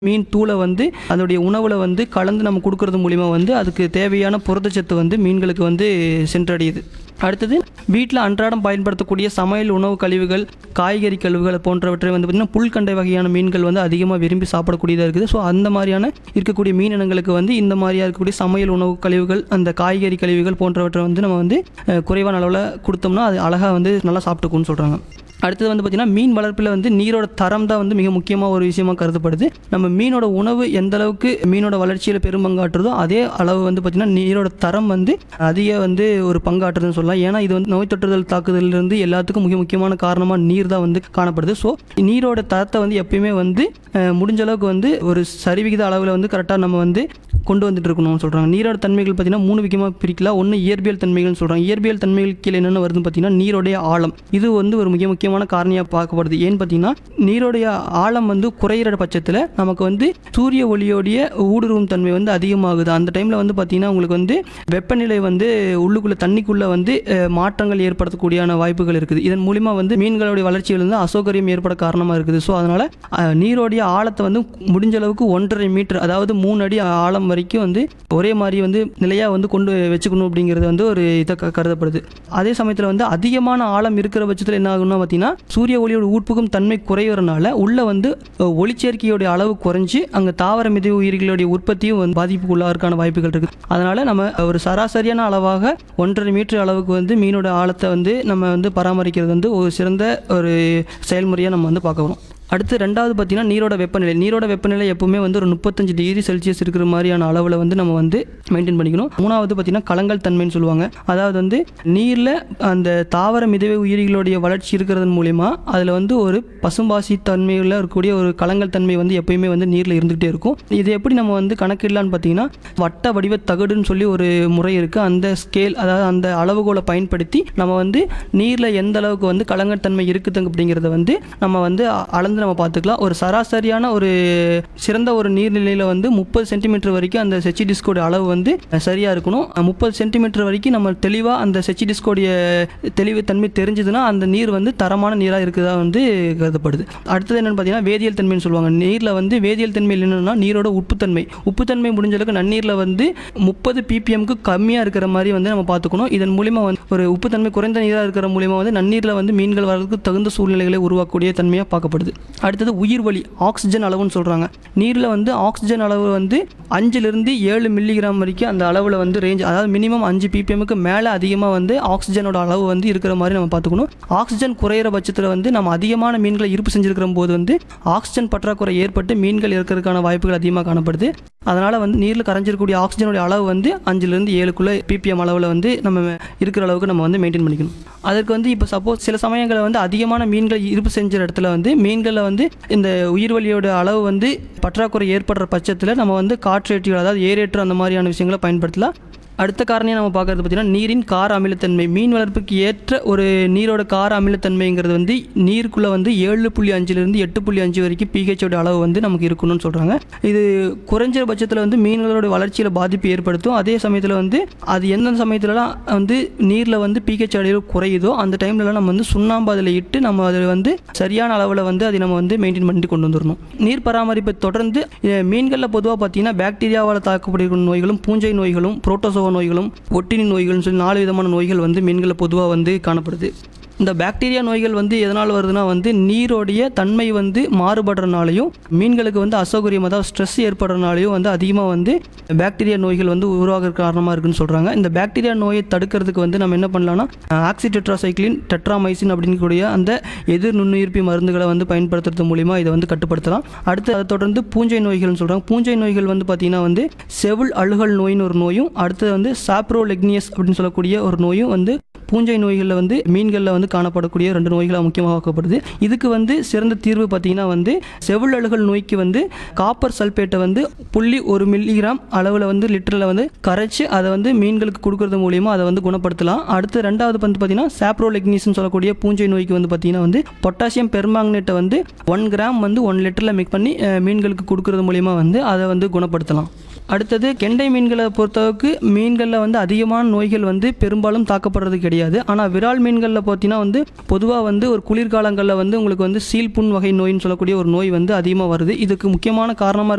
மீன் தூளை வந்து அதோடைய உணவில் வந்து கலந்து நம்ம கொடுக்கறது மூலிமா வந்து அதுக்கு தேவையான புரதச்சத்து வந்து மீன்களுக்கு வந்து சென்றடையுது அடுத்தது வீட்டில் அன்றாடம் பயன்படுத்தக்கூடிய சமையல் உணவு கழிவுகள் காய்கறி கழிவுகள் போன்றவற்றை வந்து பார்த்திங்கன்னா புல்கண்டை வகையான மீன்கள் வந்து அதிகமாக விரும்பி சாப்பிடக்கூடியதாக இருக்குது ஸோ அந்த மாதிரியான இருக்கக்கூடிய மீன் இனங்களுக்கு வந்து இந்த மாதிரியாக இருக்கக்கூடிய சமையல் உணவு கழிவுகள் அந்த காய்கறி கழிவுகள் போன்றவற்றை வந்து நம்ம வந்து அஹ், குறைவான அளவில் கொடுத்தோம்னா அது அழகாக வந்து நல்லா சாப்பிட்டுக்கும்னு சொல்கிறாங்க அடுத்தது வந்து பார்த்திங்கன்னா மீன் வளர்ப்பில் வந்து நீரோட தரம் தான் வந்து மிக முக்கியமாக ஒரு விஷயமா கருதப்படுது நம்ம மீனோட உணவு எந்த அளவுக்கு மீனோட வளர்ச்சியில் பெரும்பங்காற்றுதோ அதே அளவு வந்து பார்த்திங்கன்னா நீரோட தரம் வந்து அதிக வந்து ஒரு பங்காற்றுதுன்னு சொல்லலாம் ஏன்னா இது வந்து நோய் தொற்றுதல் தாக்குதலிருந்து எல்லாத்துக்கும் மிக முக்கியமான காரணமாக நீர் தான் வந்து காணப்படுது ஸோ நீரோட தரத்தை வந்து எப்பயுமே வந்து அஹ், முடிஞ்ச அளவுக்கு வந்து ஒரு சரிவிகித அளவில் வந்து கரெக்டாக நம்ம வந்து கொண்டு வந்துட்டு இருக்கணும்னு சொல்கிறாங்க நீரோட தன்மைகள் பார்த்தீங்கன்னா மூணு விதமாக பிரிக்கலாம் ஒன்று இயற்பியல் தன்மைகள்னு சொல்கிறாங்க இயற்பியல் தன்மைகள் கீழே என்னென்ன வருதுன்னு பார்த்தீங்கன்னா நீரோடைய ஆழம் இது வந்து ஒரு மிக முக்கியமான காரணியாக பார்க்கப்படுது ஏன்னு பார்த்தீங்கன்னா நீரோடைய ஆழம் வந்து குறையிற பட்சத்தில் நமக்கு வந்து சூரிய ஒளியோடைய ஊடுருவும் தன்மை வந்து அதிகமாகுது அந்த டைமில் வந்து பார்த்தீங்கன்னா உங்களுக்கு வந்து வெப்பநிலை வந்து உள்ளுக்குள்ளே தண்ணிக்குள்ளே வந்து அஹ், மாற்றங்கள் ஏற்படுத்தக்கூடியான வாய்ப்புகள் இருக்குது இதன் மூலிமா வந்து மீன்களுடைய வளர்ச்சியில் வந்து அசௌகரியம் ஏற்பட காரணமாக இருக்குது ஸோ அதனால் நீரோடைய ஆழத்தை வந்து முடிஞ்ச அளவுக்கு ஒன்றரை மீட்டர் அதாவது மூணு அடி ஆழம் வரைக்கும் வந்து ஒரே மாதிரி வந்து நிலையாக வந்து கொண்டு வச்சுக்கணும் அப்படிங்கிறது வந்து ஒரு இதை க- கருதப்படுது அதே சமயத்தில் வந்து அதிகமான ஆழம் இருக்கிற பட்சத்தில் என்ன ஆகும்னா பார்த்தீங்கன்னா சூரிய ஒளியோட உட்புகும் தன்மை குறைவறனால உள்ள வந்து அஹ், ஒளிச்சேர்க்கையோடைய அளவு குறைஞ்சு அங்கே தாவர மித உயிர்களுடைய உற்பத்தியும் வந்து பாதிப்புக்குள்ளாகிறதுக்கான வாய்ப்புகள் இருக்குது அதனால் நம்ம ஒரு சராசரியான அளவாக ஒன்றரை மீட்டர் அளவுக்கு வந்து மீனோட ஆழத்தை வந்து நம்ம வந்து பராமரிக்கிறது வந்து ஒரு சிறந்த ஒரு செயல்முறையாக நம்ம வந்து பார்க்க வரோம் அடுத்து ரெண்டாவது பார்த்தீங்கன்னா நீரோட வெப்பநிலை நீரோட வெப்பநிலை எப்பவுமே வந்து ஒரு முப்பத்தஞ்சு டிகிரி செல்சியஸ் இருக்கிற மாதிரியான அளவில் வந்து நம்ம வந்து மெயின்டைன் பண்ணிக்கணும் மூணாவது பார்த்தீங்கன்னா கலங்கல் தன்மைன்னு சொல்லுவாங்க அதாவது வந்து நீரில் அந்த தாவர மிதவை உயிரிகளுடைய வளர்ச்சி இருக்கிறதன் மூலிமா அதில் வந்து ஒரு பசும்பாசி தன்மையில் இருக்கக்கூடிய ஒரு கலங்கல் தன்மை வந்து எப்பயுமே வந்து நீரில் இருந்துகிட்டே இருக்கும் இது எப்படி நம்ம வந்து கணக்கிடலான்னு பார்த்தீங்கன்னா வட்ட வடிவ தகடுன்னு சொல்லி ஒரு முறை இருக்குது அந்த ஸ்கேல் அதாவது அந்த அளவுகோலை பயன்படுத்தி நம்ம வந்து நீரில் எந்த அளவுக்கு வந்து கலங்கல் தன்மை இருக்குது அப்படிங்கிறத வந்து நம்ம வந்து அ- அளந்து நம்ம பார்த்துக்கலாம் ஒரு சராசரியான ஒரு சிறந்த ஒரு நீர்நிலையில் வந்து முப்பது சென்டிமீட்டர் வரைக்கும் அந்த செச்சி டிஸ்கோட அளவு வந்து சரியாக இருக்கணும் முப்பது சென்டிமீட்டர் வரைக்கும் நம்ம தெளிவாக அந்த செச்சி டிஸ்கோடைய தெளிவு தன்மை தெரிஞ்சதுன்னா அந்த நீர் வந்து தரமான நீராக இருக்குதா வந்து கருதப்படுது அடுத்தது என்னென்னு பார்த்தீங்கன்னா வேதியியல் தன்மைன்னு சொல்லுவாங்க நீரில் வந்து வேதியியல் தன்மை என்னென்னா நீரோட உப்புத்தன்மை உப்புத்தன்மை முடிஞ்ச அளவுக்கு நன்னீரில் வந்து முப்பது பிபிஎம்க்கு கம்மியாக இருக்கிற மாதிரி வந்து நம்ம பார்த்துக்கணும் இதன் மூலிமா வந்து ஒரு உப்புத்தன்மை குறைந்த நீராக இருக்கிற மூலிமா வந்து நன்னீரில் வந்து மீன்கள் வரதுக்கு தகுந்த சூழ்நிலைகளை உருவாக்கக்கூடிய தன்மையாக பார்க்கப்படுது அடுத்தது உயிர் வலி ஆக்சிஜன் அளவுன்னு சொல்கிறாங்க நீரில் வந்து ஆக்சிஜன் அளவு வந்து அஞ்சுலேருந்து ஏழு மில்லிகிராம் வரைக்கும் அந்த அளவில் வந்து ரேஞ்ச் அதாவது மினிமம் அஞ்சு பிபிஎம்க்கு மேலே அதிகமாக வந்து ஆக்சிஜனோட அளவு வந்து இருக்கிற மாதிரி நம்ம பார்த்துக்கணும் ஆக்சிஜன் குறையிற பட்சத்தில் வந்து நம்ம அதிகமான மீன்களை இருப்பு செஞ்சிருக்கிற போது வந்து ஆக்சிஜன் பற்றாக்குறை ஏற்பட்டு மீன்கள் இருக்கிறதுக்கான வாய்ப்புகள் அதிகமாக காணப்படுது அதனால் வந்து நீரில் கரைஞ்சிருக்கக்கூடிய ஆக்சிஜனுடைய அளவு வந்து அஞ்சுலேருந்து ஏழுக்குள்ளே பிபிஎம் அளவில் வந்து நம்ம இருக்கிற அளவுக்கு நம்ம வந்து மெயின்டைன் பண்ணிக்கணும் அதற்கு வந்து இப்போ சப்போஸ் சில சமயங்களில் வந்து அதிகமான மீன்கள் இருப்பு செஞ்ச இடத்துல வந்து மீன்களில் வந்து இந்த உயிர்வலியோட அளவு வந்து பற்றாக்குறை ஏற்படுற பட்சத்தில் நம்ம வந்து காற்றேற்றிகள் அதாவது ஏரேற்று அந்த மாதிரியான விஷயங்களை பயன்படுத்தலாம் அடுத்த காரணியை நம்ம பார்க்கறது பார்த்தீங்கன்னா நீரின் கார அமிலத்தன்மை மீன் வளர்ப்புக்கு ஏற்ற ஒரு நீரோட கார அமிலத்தன்மைங்கிறது வந்து நீருக்குள்ளே வந்து ஏழு புள்ளி அஞ்சுலேருந்து எட்டு புள்ளி அஞ்சு வரைக்கும் பிஹெச்சோட அளவு வந்து நமக்கு இருக்கணும்னு சொல்கிறாங்க இது குறைஞ்ச பட்சத்தில் வந்து மீன்களோட வளர்ச்சியில் பாதிப்பு ஏற்படுத்தும் அதே சமயத்தில் வந்து அது எந்தெந்த சமயத்துலலாம் வந்து நீரில் வந்து பிஹெச் அளவு குறையுதோ அந்த டைம்லலாம் நம்ம வந்து சுண்ணாம்பு அதில் இட்டு நம்ம அதில் வந்து சரியான அளவில் வந்து அதை நம்ம வந்து மெயின்டைன் பண்ணிட்டு கொண்டு வந்துடணும் நீர் பராமரிப்பை தொடர்ந்து அஹ், மீன்களில் பொதுவாக பார்த்தீங்கன்னா பாக்டீரியாவால் தாக்கப்படுகிற நோய்களும் பூஞ்சை நோய்களும் புரோட்டோசோவா நோய்களும் ஒட்டினி நோய்கள்னு சொல்லி நாலு விதமான நோய்கள் வந்து மீன்களில் பொதுவாக வந்து காணப்படுது இந்த பாக்டீரியா நோய்கள் வந்து எதனால் வருதுன்னா வந்து நீரோடைய தன்மை வந்து மாறுபடுறனாலையும் மீன்களுக்கு வந்து அசௌகரியம் அதாவது ஸ்ட்ரெஸ் ஏற்படுறனாலையும் வந்து அதிகமாக வந்து பாக்டீரியா நோய்கள் வந்து உருவாக காரணமாக இருக்குன்னு சொல்கிறாங்க இந்த பாக்டீரியா நோயை தடுக்கிறதுக்கு வந்து நம்ம என்ன பண்ணலாம்னா ஆக்சிடெட்ராசைக்ளின் டெட்ராமைசின் அப்படிங்கக்கூடிய அந்த எதிர் நுண்ணுயிர்ப்பி மருந்துகளை வந்து பயன்படுத்துறது மூலிமா இதை வந்து கட்டுப்படுத்தலாம் அடுத்து அதை தொடர்ந்து பூஞ்சை நோய்கள்னு சொல்கிறாங்க பூஞ்சை நோய்கள் வந்து பார்த்திங்கன்னா வந்து செவுள் அழுகல் நோயின்னு ஒரு நோயும் அடுத்தது வந்து சாப்ரோலெக்னியஸ் அப்படின்னு சொல்லக்கூடிய ஒரு நோயும் வந்து பூஞ்சை நோய்களில் வந்து மீன்களில் வந்து காணப்படக்கூடிய ரெண்டு நோய்களாக முக்கியமாக பார்க்கப்படுது இதுக்கு வந்து சிறந்த தீர்வு பார்த்தீங்கன்னா வந்து செவுள் அழுகல் நோய்க்கு வந்து காப்பர் சல்பேட்டை வந்து புள்ளி ஒரு மில்லிகிராம் அளவில் வந்து லிட்டரில் வந்து கரைச்சி அதை வந்து மீன்களுக்கு கொடுக்கறது மூலியமாக அதை வந்து குணப்படுத்தலாம் அடுத்து ரெண்டாவது வந்து பார்த்தீங்கன்னா சாப்ரோலெக்னிஸ்னு சொல்லக்கூடிய பூஞ்சை நோய்க்கு வந்து பார்த்தீங்கன்னா வந்து பொட்டாசியம் பெர்மாங்கனேட்டை வந்து ஒன் கிராம் வந்து ஒன் லிட்டரில் மிக்ஸ் பண்ணி அஹ், மீன்களுக்கு கொடுக்கறது மூலியமாக வந்து அதை வந்து குணப்படுத்தலாம் அடுத்தது கெண்டை மீன்களை பொறுத்தளவுக்கு மீன்களில் வந்து அதிகமான நோய்கள் வந்து பெரும்பாலும் தாக்கப்படுறது கிடையாது ஆனால் விரால் மீன்களில் பார்த்தீங்கன்னா வந்து பொதுவாக வந்து ஒரு குளிர்காலங்களில் வந்து உங்களுக்கு வந்து சீல் புண் வகை நோயின்னு சொல்லக்கூடிய ஒரு நோய் வந்து அதிகமாக வருது இதுக்கு முக்கியமான காரணமாக